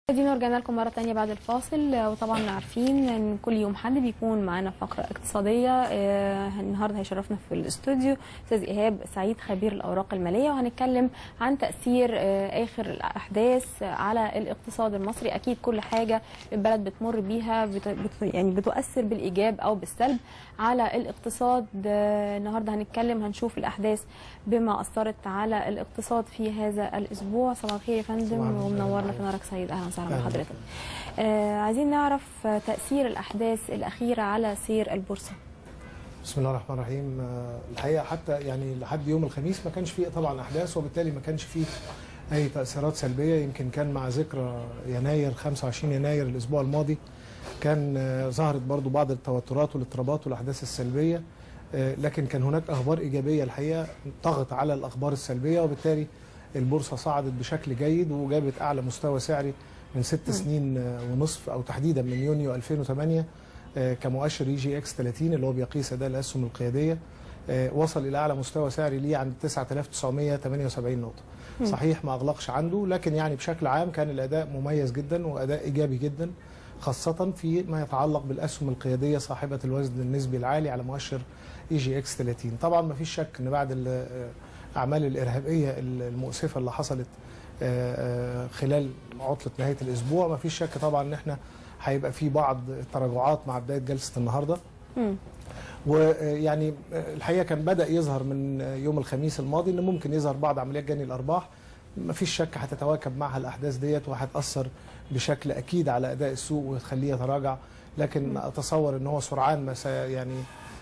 مشاهدينا ورجعنا لكم مرة تانية بعد الفاصل وطبعا عارفين ان كل يوم حد بيكون معانا فقرة اقتصادية آه، النهاردة هيشرفنا في الاستوديو استاذ ايهاب سعيد خبير الاوراق المالية وهنتكلم عن تأثير آه، اخر الاحداث على الاقتصاد المصري اكيد كل حاجة البلد بتمر بيها بت... بت... يعني بتؤثر بالايجاب او بالسلب على الاقتصاد آه، النهاردة هنتكلم هنشوف الاحداث بما اثرت على الاقتصاد في هذا الاسبوع صباح الخير يا فندم صباح الخير. ومنورنا في نارك سعيد اهلا وسهلا أهلا بحضرتك آه عايزين نعرف آه، تأثير الأحداث الأخيرة على سير البورصة بسم الله الرحمن الرحيم آه، الحقيقه حتى يعني لحد يوم الخميس ما كانش فيه طبعا احداث وبالتالي ما كانش فيه اي تاثيرات سلبيه يمكن كان مع ذكرى يناير 25 يناير الاسبوع الماضي كان آه، ظهرت برضو بعض التوترات والاضطرابات والاحداث السلبيه آه، لكن كان هناك اخبار ايجابيه الحقيقه طغت على الاخبار السلبيه وبالتالي البورصه صعدت بشكل جيد وجابت اعلى مستوى سعري من ست سنين آه، ونصف او تحديدا من يونيو 2008 آه، كمؤشر اي جي اكس 30 اللي هو بيقيس اداء الاسهم القياديه آه، وصل الى اعلى مستوى سعري ليه عند 9978 نقطه مم. صحيح ما اغلقش عنده لكن يعني بشكل عام كان الاداء مميز جدا واداء ايجابي جدا خاصه في ما يتعلق بالاسهم القياديه صاحبه الوزن النسبي العالي على مؤشر اي جي اكس 30 طبعا ما فيش شك ان بعد ال- الاعمال الارهابيه المؤسفه اللي حصلت آه، آه، خلال عطله نهايه الاسبوع ما فيش شك طبعا ان احنا هيبقى في بعض التراجعات مع بدايه جلسه النهارده مم. ويعني الحقيقه كان بدا يظهر من يوم الخميس الماضي ان ممكن يظهر بعض عمليات جني الارباح ما فيش شك هتتواكب معها الاحداث ديت وهتاثر بشكل اكيد على اداء السوق وتخليه يتراجع لكن اتصور ان هو سرعان ما سي يعني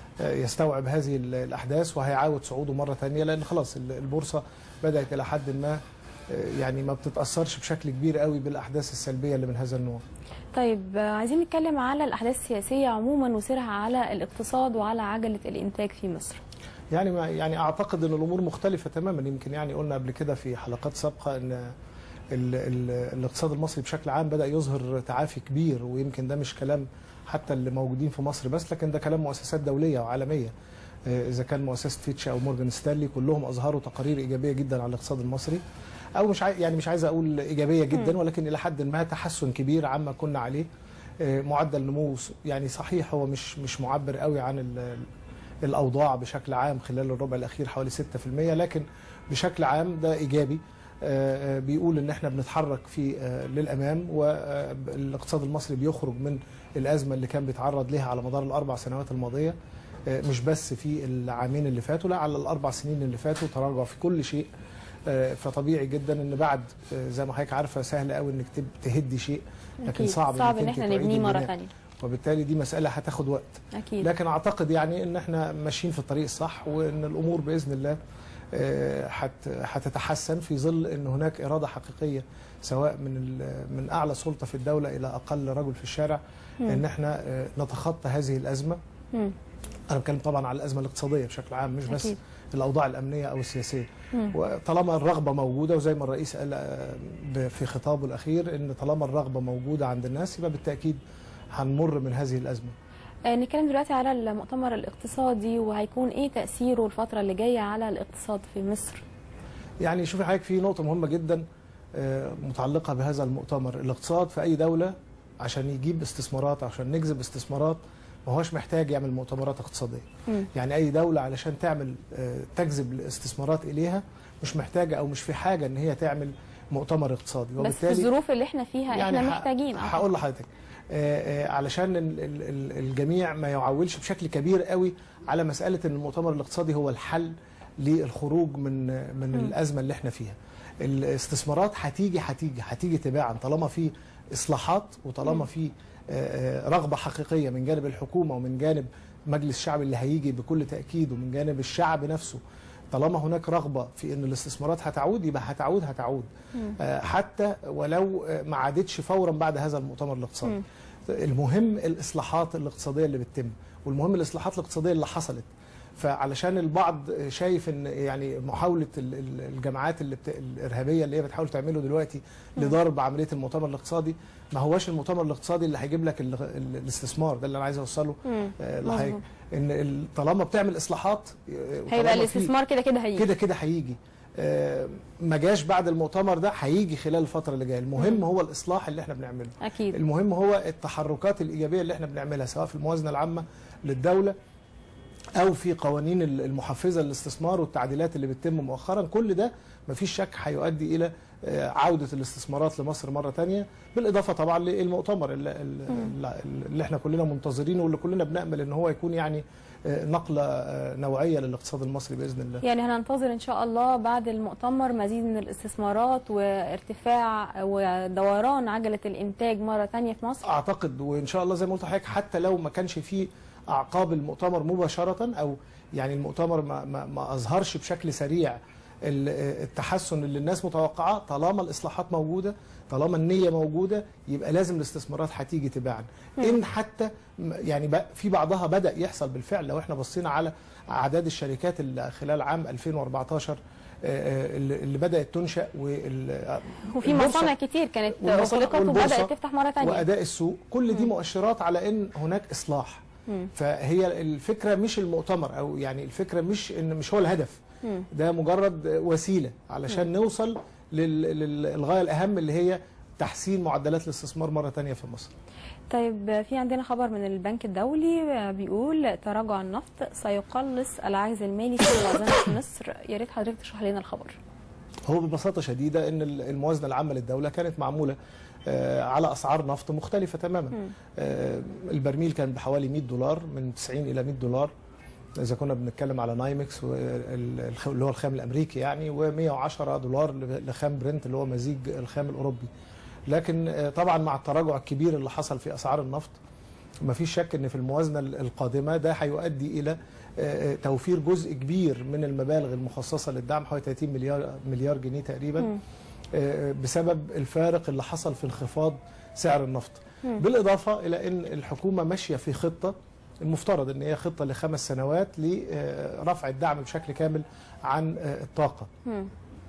يستوعب هذه ال- الاحداث وهيعاود صعوده مره ثانيه لان خلاص ال- البورصه بدات الى حد ما يعني ما بتتاثرش بشكل كبير قوي بالاحداث السلبيه اللي من هذا النوع طيب آه، عايزين نتكلم على الأحداث السياسية عموما وسيرها على الاقتصاد وعلى عجلة الإنتاج في مصر يعني ما يعني اعتقد ان الامور مختلفه تماما يمكن يعني قلنا قبل كده في حلقات سابقه ان ال ال الاقتصاد المصري بشكل عام بدا يظهر تعافي كبير ويمكن ده مش كلام حتى اللي موجودين في مصر بس لكن ده كلام مؤسسات دوليه وعالميه آه، اذا كان مؤسسه فيتش او مورجان ستانلي كلهم اظهروا تقارير ايجابيه جدا على الاقتصاد المصري او مش عاي... يعني مش عايز اقول ايجابيه جدا ولكن الى حد ما تحسن كبير عما كنا عليه آه، معدل نمو س- يعني صحيح هو مش مش معبر قوي عن ال- الاوضاع بشكل عام خلال الربع الاخير حوالي 6% لكن بشكل عام ده ايجابي آه، آه، بيقول ان احنا بنتحرك في آه، للامام والاقتصاد المصري بيخرج من الازمه اللي كان بيتعرض لها على مدار الاربع سنوات الماضيه آه، مش بس في العامين اللي فاتوا لا على الاربع سنين اللي فاتوا تراجع في كل شيء آه، فطبيعي جدا ان بعد آه، زي ما حضرتك عارفه سهل قوي انك تب- تهدي شيء لكن أكيد. صعب, صعب إنك إن أنت احنا تعيدي نبنيه مرة البناء. ثانية وبالتالي دي مساله هتاخد وقت أكيد لكن اعتقد يعني ان احنا ماشيين في الطريق الصح وان الامور باذن الله آه، هت- هتتحسن في ظل ان هناك اراده حقيقيه سواء من ال- من اعلى سلطه في الدوله الى اقل رجل في الشارع مم. ان احنا آه، نتخطى هذه الازمه مم. انا بتكلم طبعا على الازمه الاقتصاديه بشكل عام مش بس أكيد. الاوضاع الامنيه او السياسيه مم. وطالما الرغبه موجوده وزي ما الرئيس قال آه، ب- في خطابه الاخير ان طالما الرغبه موجوده عند الناس يبقى بالتاكيد هنمر من هذه الازمه آه، نتكلم دلوقتي على المؤتمر الاقتصادي وهيكون إيه تأثيره الفترة اللي جاية على الاقتصاد في مصر يعني شوفي حضرتك في نقطة مهمة جدا آه، متعلقة بهذا المؤتمر الاقتصاد في أي دولة عشان يجيب استثمارات عشان نجذب استثمارات ما هوش محتاج يعمل مؤتمرات اقتصادية مم. يعني أي دولة علشان تعمل آه، تجذب الاستثمارات إليها مش محتاجة أو مش في حاجة إن هي تعمل مؤتمر اقتصادي بس في الظروف اللي احنا فيها احنا ه- محتاجين آه. هقول لحضرتك آه، آه، علشان ال- ال- ال- الجميع ما يعولش بشكل كبير قوي على مساله ان المؤتمر الاقتصادي هو الحل للخروج من من مم. الازمه اللي احنا فيها. الاستثمارات هتيجي هتيجي هتيجي تباعا طالما في اصلاحات مم. وطالما في آه، آه، رغبه حقيقيه من جانب الحكومه ومن جانب مجلس الشعب اللي هيجي بكل تاكيد ومن جانب الشعب نفسه طالما هناك رغبه في ان الاستثمارات هتعود يبقى هتعود هتعود مم. آه، حتى ولو آه، ما عادتش فورا بعد هذا المؤتمر الاقتصادي مم. المهم الاصلاحات الاقتصاديه اللي بتتم والمهم الاصلاحات الاقتصاديه اللي حصلت فعلشان البعض شايف ان يعني محاوله ال- ال- الجماعات اللي بت... الارهابيه اللي هي بتحاول تعمله دلوقتي لضرب عمليه المؤتمر الاقتصادي ما هوش المؤتمر الاقتصادي اللي هيجيب لك ال... ال... الاستثمار ده اللي انا عايز اوصله مم. آه، لحضرتك. مظبوط. ان ال- طالما بتعمل اصلاحات آه، هيبقى وطالما في- الاستثمار كده كده هيجي كده كده هيجي آه، ما جاش بعد المؤتمر ده هيجي خلال الفتره اللي جايه المهم هو الاصلاح اللي احنا بنعمله اكيد المهم هو التحركات الايجابيه اللي احنا بنعملها سواء في الموازنه العامه للدوله او في قوانين المحفزه للاستثمار والتعديلات اللي بتتم مؤخرا كل ده مفيش شك هيؤدي الى آه، عوده الاستثمارات لمصر مره تانية بالاضافه طبعا للمؤتمر اللي, اللي اللي احنا كلنا منتظرينه واللي كلنا بنامل ان هو يكون يعني آه، نقله آه، نوعيه للاقتصاد المصري باذن الله يعني هننتظر ان شاء الله بعد المؤتمر مزيد من الاستثمارات وارتفاع ودوران عجله الانتاج مره تانية في مصر اعتقد وان شاء الله زي ما قلت لحضرتك حتى لو ما كانش فيه اعقاب المؤتمر مباشره او يعني المؤتمر ما, ما, ما اظهرش بشكل سريع ال- التحسن اللي الناس متوقعاه طالما الاصلاحات موجوده طالما النيه موجوده يبقى لازم الاستثمارات هتيجي تباعا ان حتى م- يعني بق- في بعضها بدا يحصل بالفعل لو احنا بصينا على اعداد الشركات اللي خلال عام 2014 آه، آه، اللي اللي بدات تنشا وال- وفي البورصة مصانع كتير كانت والمصانع اغلقت والبورصة وبدات تفتح مره تانية واداء السوق كل دي مم. مؤشرات على ان هناك اصلاح مم. فهي الفكره مش المؤتمر او يعني الفكره مش ان مش هو الهدف مم. ده مجرد وسيله علشان نوصل لل- لل- للغايه الاهم اللي هي تحسين معدلات الاستثمار مره تانية في مصر طيب في عندنا خبر من البنك الدولي بيقول تراجع النفط سيقلص العجز المالي في موازنة مصر يا ريت حضرتك تشرح لنا الخبر هو ببساطه شديده ان الموازنه العامه للدوله كانت معموله آه، على اسعار نفط مختلفه تماما مم. آه، البرميل كان بحوالي 100 دولار من 90 الى 100 دولار اذا كنا بنتكلم على نايمكس وال- الخ- اللي هو الخام الامريكي يعني و110 دولار لخام برنت اللي هو مزيج الخام الاوروبي لكن آه، طبعا مع التراجع الكبير اللي حصل في اسعار النفط ما فيش شك ان في الموازنه القادمه ده هيؤدي الى آه، آه، توفير جزء كبير من المبالغ المخصصه للدعم حوالي 30 مليار مليار جنيه تقريبا مم. آه، بسبب الفارق اللي حصل في انخفاض سعر النفط مم. بالاضافه الى ان الحكومه ماشيه في خطه المفترض ان هي خطه لخمس سنوات لرفع الدعم بشكل كامل عن آه، الطاقه مم.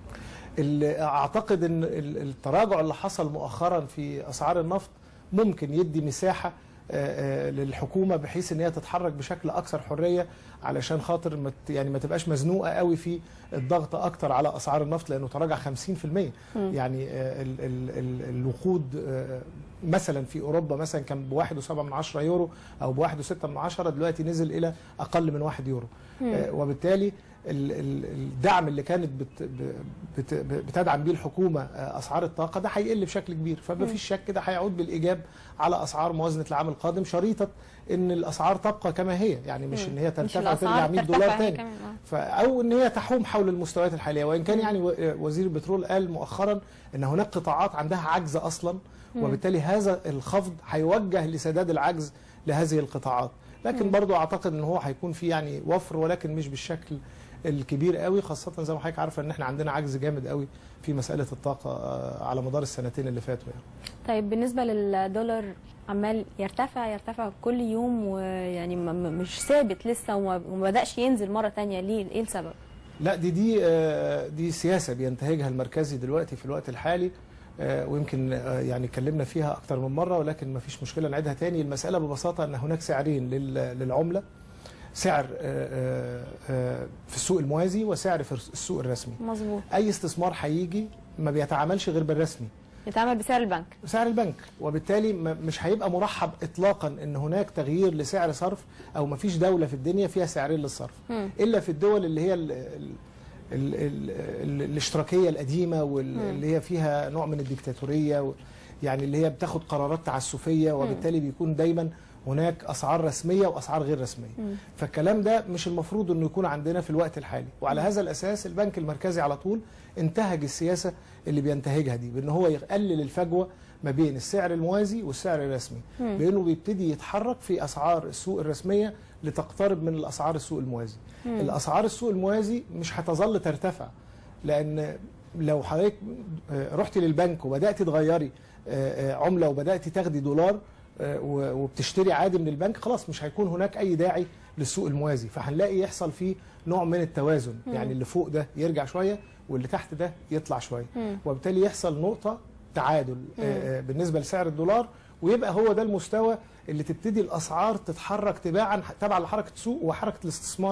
اللي اعتقد ان ال- التراجع اللي حصل مؤخرا في اسعار النفط ممكن يدي مساحه آه، آه، للحكومه بحيث ان هي تتحرك بشكل اكثر حريه علشان خاطر ما ت- يعني ما تبقاش مزنوقه قوي في الضغط اكتر على اسعار النفط لانه تراجع 50% مم. يعني آه، ال- ال- ال- الوقود آه، مثلا في اوروبا مثلا كان ب 1.7 من عشرة يورو او ب 1.6 من عشرة دلوقتي نزل الى اقل من 1 يورو مم. آه، وبالتالي ال- ال- الدعم اللي كانت بت بت بتدعم بيه الحكومه آه، اسعار الطاقه ده هيقل بشكل كبير فما مم. فيش شك ده هيعود بالايجاب على اسعار موازنه العام القادم شريطه ان الاسعار تبقى كما هي يعني مش مم. ان هي مش ترتفع الأسعار وترجع 100 دولار ترتفع هي تاني كمان، آه. ف- او ان هي تحوم حول المستويات الحاليه وان كان مم. يعني و- وزير البترول قال مؤخرا ان هناك قطاعات عندها عجز اصلا مم. وبالتالي هذا الخفض هيوجه لسداد العجز لهذه القطاعات لكن مم. برضو اعتقد ان هو هيكون في يعني وفر ولكن مش بالشكل الكبير قوي خاصه زي ما حضرتك عارفه ان احنا عندنا عجز جامد قوي في مساله الطاقه آه، على مدار السنتين اللي فاتوا يعني طيب بالنسبة للدولار عمال يرتفع يرتفع كل يوم ويعني م- م- مش ثابت لسه وما وما بدأش ينزل مرة تانية ليه ايه السبب؟ لا دي دي آه، دي سياسه بينتهجها المركزي دلوقتي في الوقت الحالي آه، ويمكن آه، يعني اتكلمنا فيها اكتر من مره ولكن ما فيش مشكله نعيدها تاني المساله ببساطه ان هناك سعرين لل- للعمله سعر آه، آه، آه، في السوق الموازي وسعر في السوق الرسمي مظبوط اي استثمار هيجي ما بيتعاملش غير بالرسمي يتعامل بسعر البنك سعر البنك وبالتالي ما- مش هيبقى مرحب اطلاقا ان هناك تغيير لسعر صرف او ما فيش دوله في الدنيا فيها سعرين للصرف مم. الا في الدول اللي هي ال ال ال ال ال الاشتراكيه القديمه مم. واللي هي فيها نوع من الديكتاتوريه و- يعني اللي هي بتاخد قرارات تعسفيه وبالتالي بيكون دايما هناك اسعار رسميه واسعار غير رسميه مم. فالكلام ده مش المفروض انه يكون عندنا في الوقت الحالي وعلى هذا الاساس البنك المركزي على طول انتهج السياسه اللي بينتهجها دي بان هو يقلل الفجوه ما بين السعر الموازي والسعر الرسمي مم. بانه بيبتدي يتحرك في اسعار السوق الرسميه لتقترب من الاسعار السوق الموازي مم. الاسعار السوق الموازي مش هتظل ترتفع لان لو حضرتك آه، رحتي للبنك وبدات تغيري آه، آه، عمله وبدات تاخدي دولار آه، و- وبتشتري عادي من البنك خلاص مش هيكون هناك اي داعي للسوق الموازي فهنلاقي يحصل فيه نوع من التوازن مم. يعني اللي فوق ده يرجع شويه واللي تحت ده يطلع شويه مم. وبالتالي يحصل نقطه تعادل آه، آه، بالنسبه لسعر الدولار ويبقى هو ده المستوى اللي تبتدي الاسعار تتحرك تباعا تبعا لحركه السوق وحركه الاستثمار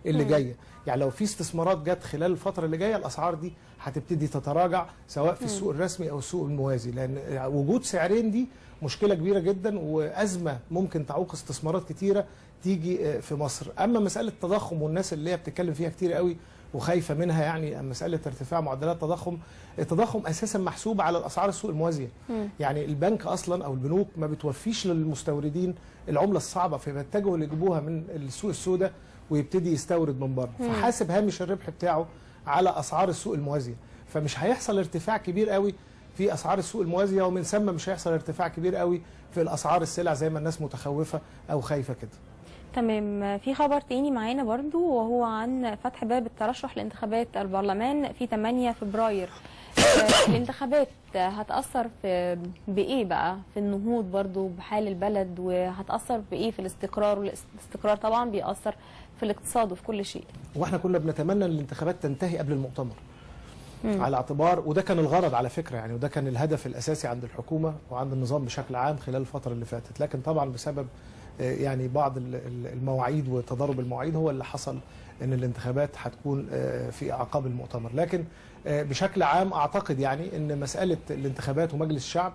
اللي جايه يعني لو في استثمارات جت خلال الفتره اللي جايه الاسعار دي هتبتدي تتراجع سواء في السوق الرسمي او السوق الموازي لان وجود سعرين دي مشكله كبيره جدا وازمه ممكن تعوق استثمارات كتيره تيجي آه، في مصر اما مساله التضخم والناس اللي هي بتتكلم فيها كتير قوي وخايفه منها يعني مساله ارتفاع معدلات التضخم التضخم اساسا محسوب على الاسعار السوق الموازيه يعني البنك اصلا او البنوك ما بتوفيش للمستوردين العمله الصعبه فبيتجهوا اللي يجيبوها من السوق السوداء ويبتدي يستورد من بره فحاسب هامش الربح بتاعه على اسعار السوق الموازيه فمش هيحصل ارتفاع كبير قوي في اسعار السوق الموازيه ومن ثم مش هيحصل ارتفاع كبير قوي في الاسعار السلع زي ما الناس متخوفه او خايفه كده تمام في خبر تاني معانا برضو وهو عن فتح باب الترشح لانتخابات البرلمان في 8 فبراير آه، الانتخابات هتأثر في بإيه بقى في النهوض برضو بحال البلد وهتأثر بإيه في الاستقرار والاستقرار طبعا بيأثر في الاقتصاد وفي كل شيء واحنا كنا بنتمنى ان الانتخابات تنتهي قبل المؤتمر على اعتبار وده كان الغرض على فكره يعني وده كان الهدف الاساسي عند الحكومه وعند النظام بشكل عام خلال الفتره اللي فاتت لكن طبعا بسبب آه، يعني بعض ال- ال- المواعيد وتضارب المواعيد هو اللي حصل ان الانتخابات هتكون آه، في اعقاب المؤتمر لكن آه، بشكل عام اعتقد يعني ان مساله الانتخابات ومجلس الشعب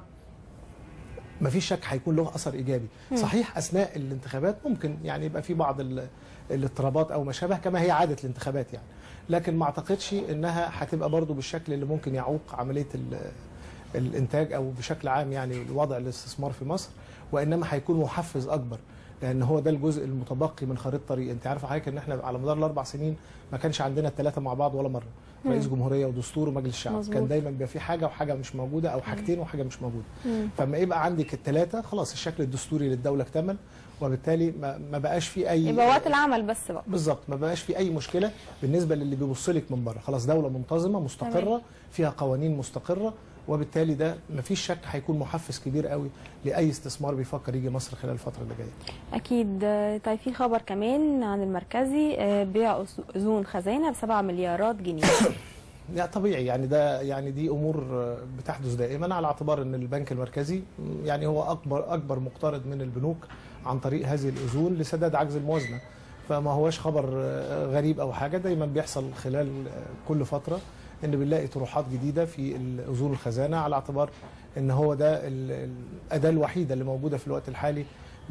ما فيش شك هيكون له اثر ايجابي صحيح اثناء الانتخابات ممكن يعني يبقى في بعض ال- الاضطرابات او ما شابه كما هي عاده الانتخابات يعني لكن ما اعتقدش انها هتبقى برضو بالشكل اللي ممكن يعوق عمليه ال- الانتاج او بشكل عام يعني وضع الاستثمار في مصر وانما هيكون محفز اكبر لان هو ده الجزء المتبقي من خريطه الطريق انت عارف حضرتك ان احنا على مدار الاربع سنين ما كانش عندنا الثلاثه مع بعض ولا مره رئيس جمهوريه ودستور ومجلس الشعب مظبوط. كان دايما بيبقى في حاجه وحاجه مش موجوده او حاجتين وحاجه مش موجوده فما يبقى عندك الثلاثه خلاص الشكل الدستوري للدوله اكتمل وبالتالي ما ما بقاش في اي يبقى وقت العمل بس بقى بالظبط ما بقاش في اي مشكله بالنسبه للي بيبص لك من بره خلاص دوله منتظمه مستقره تمام. فيها قوانين مستقره وبالتالي ده ما فيش شك هيكون محفز كبير قوي لاي استثمار بيفكر يجي مصر خلال الفتره اللي جايه اكيد آه، طيب في خبر كمان عن المركزي آه، بيع أس- اذون خزانه ب 7 مليارات جنيه لا طبيعي يعني ده يعني دي امور آه، بتحدث دائما على اعتبار ان البنك المركزي م، يعني هو اكبر اكبر مقترض من البنوك عن طريق هذه الاذون لسداد عجز الموازنه فما هوش خبر آه، غريب او حاجه دايما بيحصل خلال آه، كل فتره ان بنلاقي طروحات جديده في اذون الخزانه على اعتبار ان هو ده ال- الاداه الوحيده اللي موجوده في الوقت الحالي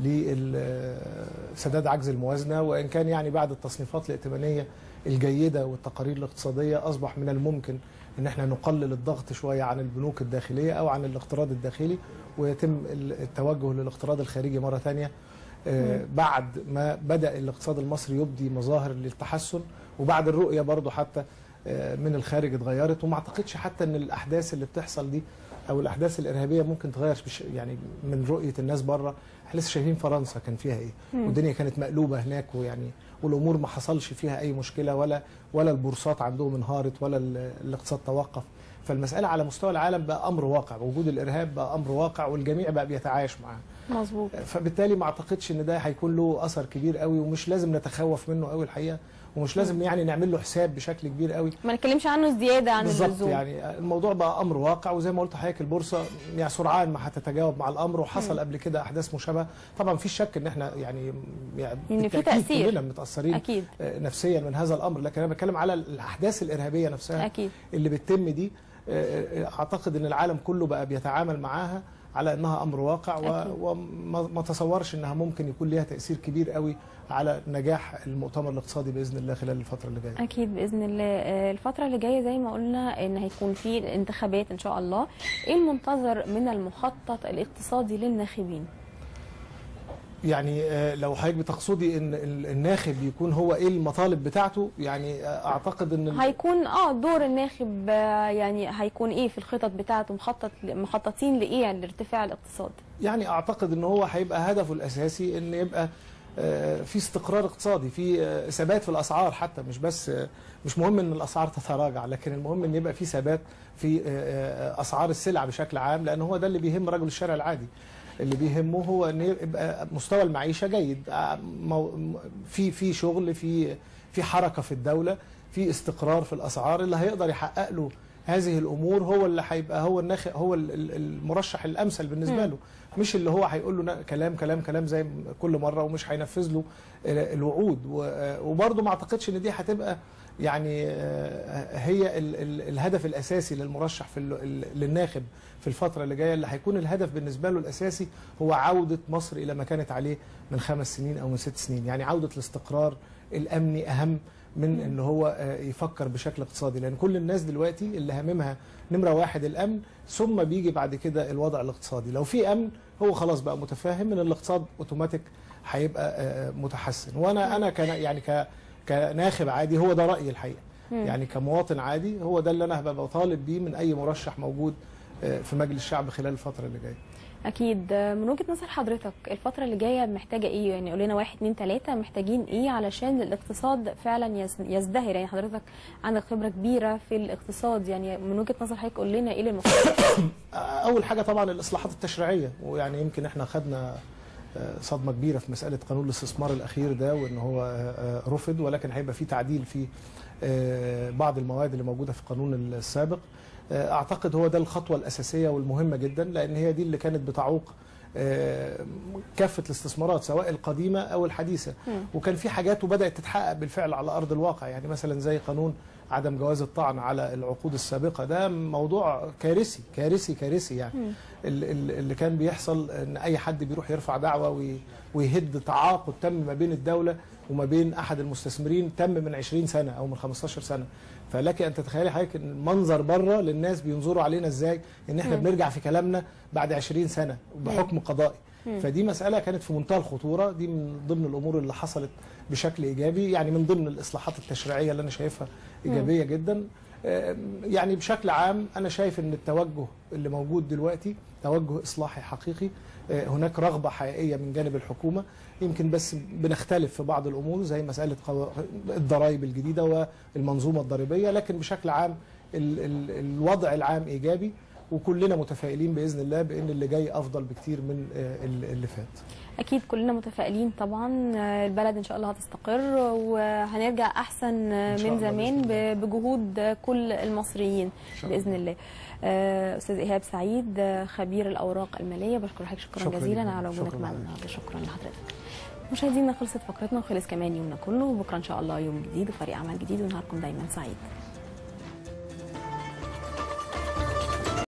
لسداد عجز الموازنه وان كان يعني بعد التصنيفات الائتمانيه الجيده والتقارير الاقتصاديه اصبح من الممكن ان احنا نقلل الضغط شويه عن البنوك الداخليه او عن الاقتراض الداخلي ويتم التوجه للاقتراض الخارجي مره ثانيه بعد ما بدا الاقتصاد المصري يبدي مظاهر للتحسن وبعد الرؤيه برضو حتى آه، من الخارج اتغيرت وما اعتقدش حتى ان الاحداث اللي بتحصل دي او الاحداث الارهابيه ممكن تغير بش يعني من رؤيه الناس بره احنا لسه شايفين فرنسا كان فيها ايه والدنيا كانت مقلوبه هناك ويعني والامور ما حصلش فيها اي مشكله ولا ولا البورصات عندهم انهارت ولا ال- الاقتصاد توقف فالمساله على مستوى العالم بقى امر واقع وجود الارهاب بقى امر واقع والجميع بقى بيتعايش معاه مظبوط فبالتالي ما اعتقدش ان ده هيكون له اثر كبير قوي ومش لازم نتخوف منه قوي الحقيقه ومش لازم يعني نعمل له حساب بشكل كبير قوي ما نتكلمش عنه زياده عن بالظبط اللزوم يعني الموضوع بقى امر واقع وزي ما قلت لحضرتك البورصه يعني سرعان ما هتتجاوب مع الامر وحصل قبل كده احداث مشابهه طبعا في شك ان احنا يعني يعني إن في بالتأكيد تأثير. كلنا متاثرين اكيد آه، نفسيا من هذا الامر لكن انا بتكلم على الاحداث الارهابيه نفسها اكيد اللي بتتم دي آه، آه، اعتقد ان العالم كله بقى بيتعامل معاها على انها امر واقع أكيد. و- وما ما تصورش انها ممكن يكون ليها تاثير كبير قوي على نجاح المؤتمر الاقتصادي باذن الله خلال الفتره اللي جايه اكيد باذن الله آه، الفتره اللي جايه زي ما قلنا ان هيكون في انتخابات ان شاء الله ايه المنتظر من المخطط الاقتصادي للناخبين يعني آه، لو حضرتك بتقصدي ان ال- الناخب يكون هو ايه المطالب بتاعته يعني آه، اعتقد ان ال- هيكون اه دور الناخب آه، يعني هيكون ايه في الخطط بتاعته مخطط مخططين لايه يعني لارتفاع الاقتصاد يعني اعتقد ان هو هيبقى هدفه الاساسي ان يبقى آه، في استقرار اقتصادي في آه، ثبات في الاسعار حتى مش بس آه، مش مهم ان الاسعار تتراجع لكن المهم ان يبقى في ثبات في آه، آه، اسعار السلع بشكل عام لان هو ده اللي بيهم رجل الشارع العادي اللي بيهمه هو ان يبقى مستوى المعيشه جيد آه، مو- م- في في شغل في في حركه في الدوله في استقرار في الاسعار اللي هيقدر يحقق له هذه الامور هو اللي هيبقى هو الناخب هو ال- ال- المرشح الامثل بالنسبه له مش اللي هو هيقول له نا- كلام كلام كلام زي كل مره ومش هينفذ له ال- الوعود و- وبرضه ما اعتقدش ان دي هتبقى يعني آه، هي ال- ال- الهدف الاساسي للمرشح في ال- ال- للناخب في الفتره اللي جايه اللي هيكون الهدف بالنسبه له الاساسي هو عوده مصر الى ما كانت عليه من خمس سنين او من ست سنين يعني عوده الاستقرار الامني اهم من ان هو آه، يفكر بشكل اقتصادي لان كل الناس دلوقتي اللي هاممها نمره واحد الامن ثم بيجي بعد كده الوضع الاقتصادي لو في امن هو خلاص بقى متفاهم ان الاقتصاد اوتوماتيك هيبقى آه، متحسن وانا انا كان يعني ك كناخب عادي هو ده رايي الحقيقه يعني كمواطن عادي هو ده اللي انا هبقى بطالب بيه من اي مرشح موجود آه، في مجلس الشعب خلال الفتره اللي جايه اكيد من وجهه نظر حضرتك الفتره اللي جايه محتاجه ايه يعني قول لنا واحد اتنين تلاته محتاجين ايه علشان الاقتصاد فعلا يز- يزدهر يعني حضرتك عندك خبره كبيره في الاقتصاد يعني من وجهه نظر حضرتك قول لنا ايه اللي المفروض اول حاجه طبعا الاصلاحات التشريعيه ويعني يمكن احنا خدنا آه، صدمه كبيره في مساله قانون الاستثمار الاخير ده وان هو آه، آه، رفض ولكن هيبقى في تعديل في آه، بعض المواد اللي موجوده في القانون السابق آه، اعتقد هو ده الخطوه الاساسيه والمهمه جدا لان هي دي اللي كانت بتعوق آه، كافه الاستثمارات سواء القديمه او الحديثه وكان في حاجات وبدات تتحقق بالفعل على ارض الواقع يعني مثلا زي قانون عدم جواز الطعن على العقود السابقه ده موضوع كارثي كارثي كارثي يعني ال- ال- اللي كان بيحصل ان اي حد بيروح يرفع دعوه وي- ويهد تعاقد تم ما بين الدوله وما بين احد المستثمرين تم من 20 سنه او من 15 سنه فلك ان تتخيلي حضرتك ان المنظر بره للناس بينظروا علينا ازاي ان احنا بنرجع في كلامنا بعد 20 سنه بحكم قضائي فدي مسألة كانت في منتهى الخطورة دي من ضمن الأمور اللي حصلت بشكل إيجابي يعني من ضمن الإصلاحات التشريعية اللي أنا شايفها إيجابية جدا آم، يعني بشكل عام أنا شايف أن التوجه اللي موجود دلوقتي توجه إصلاحي حقيقي آه، هناك رغبة حقيقية من جانب الحكومة يمكن بس بنختلف في بعض الأمور زي مسألة قوا- الضرائب الجديدة والمنظومة الضريبية لكن بشكل عام ال- ال- الوضع العام إيجابي وكلنا متفائلين باذن الله بان اللي جاي افضل بكتير من آه، اللي اللي فات اكيد كلنا متفائلين طبعا آه، البلد ان شاء الله هتستقر وهنرجع احسن آه، إن شاء من الله زمان بإذن ب- بجهود آه، كل المصريين شاء الله. باذن الله آه، استاذ ايهاب سعيد آه، خبير الاوراق الماليه بشكر حضرتك شكرا, شكراً جزيلا جداً. على وجودك شكراً معنا لك. النهارده شكرا لحضرتك مشاهدينا خلصت فقرتنا وخلص كمان يومنا كله وبكره ان شاء الله يوم جديد وفريق عمل جديد ونهاركم دايما سعيد